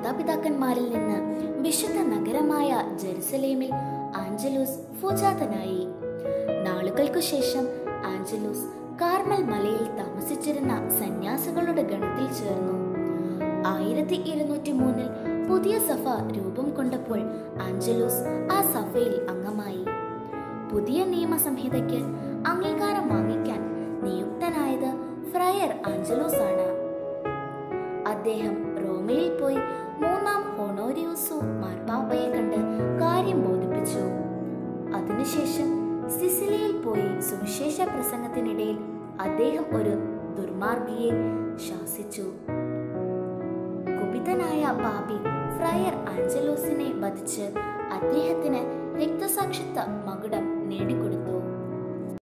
മാതാപിതാക്കന്മാരിൽ നിന്ന് വിശുദ്ധ നഗരമായ ജെറുസലേമിൽ ആഞ്ചലൂസ് ഭൂജാതനായി നാളുകൾക്കു ശേഷം ആഞ്ചലൂസ് കാർമൽ മലയിൽ താമസിച്ചിരുന്ന സന്യാസികളുടെ ഗണത്തിൽ ചേർന്നു ആയിരത്തി ഇരുന്നൂറ്റി മൂന്നിൽ പുതിയ സഭ രൂപം കൊണ്ടപ്പോൾ ആഞ്ചലൂസ് ആ സഭയിൽ അംഗമായി പുതിയ നിയമസംഹിതയ്ക്ക് അംഗീകാരം വാങ്ങിക്കാൻ നിയുക്തനായത് ഫ്രയർ ആഞ്ചലോസ് ആണ് അദ്ദേഹം റോമയിൽ പോയി മൂന്നാം ഹോണോരിയൂസു മാർപ്പാപ്പയെ കണ്ട് കാര്യം ബോധിപ്പിച്ചു അതിനുശേഷം സിസിലിയിൽ പോയി സുവിശേഷ പ്രസംഗത്തിനിടയിൽ അദ്ദേഹം ഒരു ദുർമാർഗിയെ ശാസിച്ചു കുപിതനായ പാപി ഫ്രയർ ആഞ്ചലോസിനെ വധിച്ച് അദ്ദേഹത്തിന് രക്തസാക്ഷിത്വ മകുടം